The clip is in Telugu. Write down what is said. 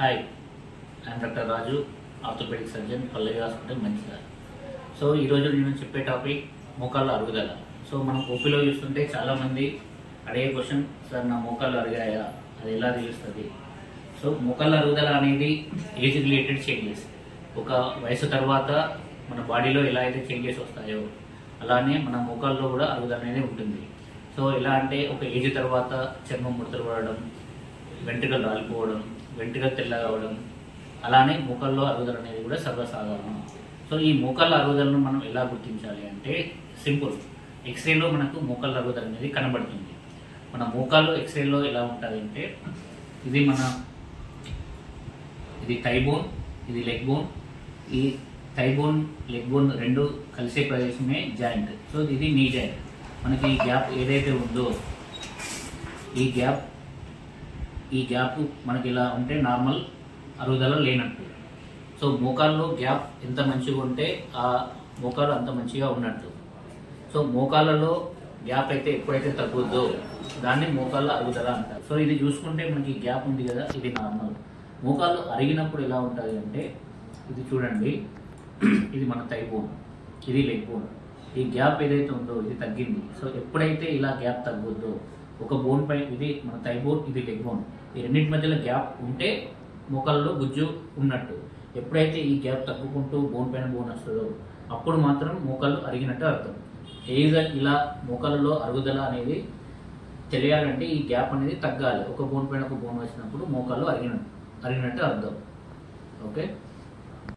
hi I'm doctor Raju orthopedic surgeon Pallavi hospital Mancherial so ఈరోజు నేను చెప్పే టాపిక్ మోకాళ్ళ అరుగుదల సో మనం ఓపీలో చూస్తుంటే చాలామంది అడిగే క్వశ్చన్ సార్ నా మోకాళ్ళు అరిగాయా అది ఎలా తెలుస్తుంది సో మోకాళ్ళ అరుగుదల అనేది ఏజ్ రిలేటెడ్ చేంజెస్ ఒక వయసు తర్వాత మన బాడీలో ఎలా అయితే చేంజెస్ వస్తాయో అలానే మన మోకాల్లో కూడా అరుగుదల అనేది ఉంటుంది సో ఎలా అంటే ఒక ఏజ్ తర్వాత చర్మం ముడతలు పడడం వెంట్రుకలు రాలిపోవడం వెంట్రుకలు తెల్లగా అవడం అలానే మోకాల్లో అరుగుదల అనేది కూడా సర్వసాధారణం సో ఈ మోకాళ్ళ అరుగుదలను మనం ఎలా గుర్తించాలి అంటే సింపుల్ ఎక్స్రేలో మనకు మోకాళ్ళ అరుగుదల అనేది కనబడుతుంది మన మోకాళ్ళు ఎక్స్రేలో ఎలా ఉంటుంది అంటే ఇది మన ఇది థై బోన్ ఇది లెగ్ బోన్ ఈ థై బోన్ లెగ్ బోన్ రెండు కలిసే ప్రదేశమే జాయింట్ సో ఇది నీ జాయింట్ మనకి ఈ గ్యాప్ ఏదైతే ఉందో ఈ గ్యాప్ ఈ గ్యాప్ మనకి ఇలా ఉంటే నార్మల్ అరుగుదల లేనట్టు సో మోకాల్లో గ్యాప్ ఎంత మంచిగా ఉంటే ఆ మోకాలు అంత మంచిగా ఉన్నట్టు సో మోకాళ్ళలో గ్యాప్ అయితే ఎప్పుడైతే తగ్గుద్దో దాన్ని మోకాళ్ళ అరుగుదల అంటారు సో ఇది చూసుకుంటే మనకి గ్యాప్ ఉంది కదా ఇది నార్మల్ మోకాళ్ళు అరిగినప్పుడు ఎలా ఉంటుంది అంటే ఇది చూడండి ఇది మన థై బోన్ ఇది లెగ్ బోన్ ఈ గ్యాప్ ఏదైతే ఉందో ఇది తగ్గింది సో ఎప్పుడైతే ఇలా గ్యాప్ తగ్గుద్దో ఒక బోన్ పై ఇది మన థై బోన్ ఇది లెగ్ బోన్ ఈ రెండింటి మధ్యలో గ్యాప్ ఉంటే మోకాళ్ళలో గుజ్జు ఉన్నట్టు ఎప్పుడైతే ఈ గ్యాప్ తగ్గుకుంటూ బోన్ పైన బోన్ వస్తుందో అప్పుడు మాత్రం మోకాళ్ళు అరిగినట్టు అర్థం ఏదో ఇలా మోకాళ్ళలో అరుగుదల అనేది తెలియాలంటే ఈ గ్యాప్ అనేది తగ్గాలి ఒక బోన్ పైన ఒక బోన్ వచ్చినప్పుడు మోకాళ్ళు అరిగినట్టు అరిగినట్టు అర్థం ఓకే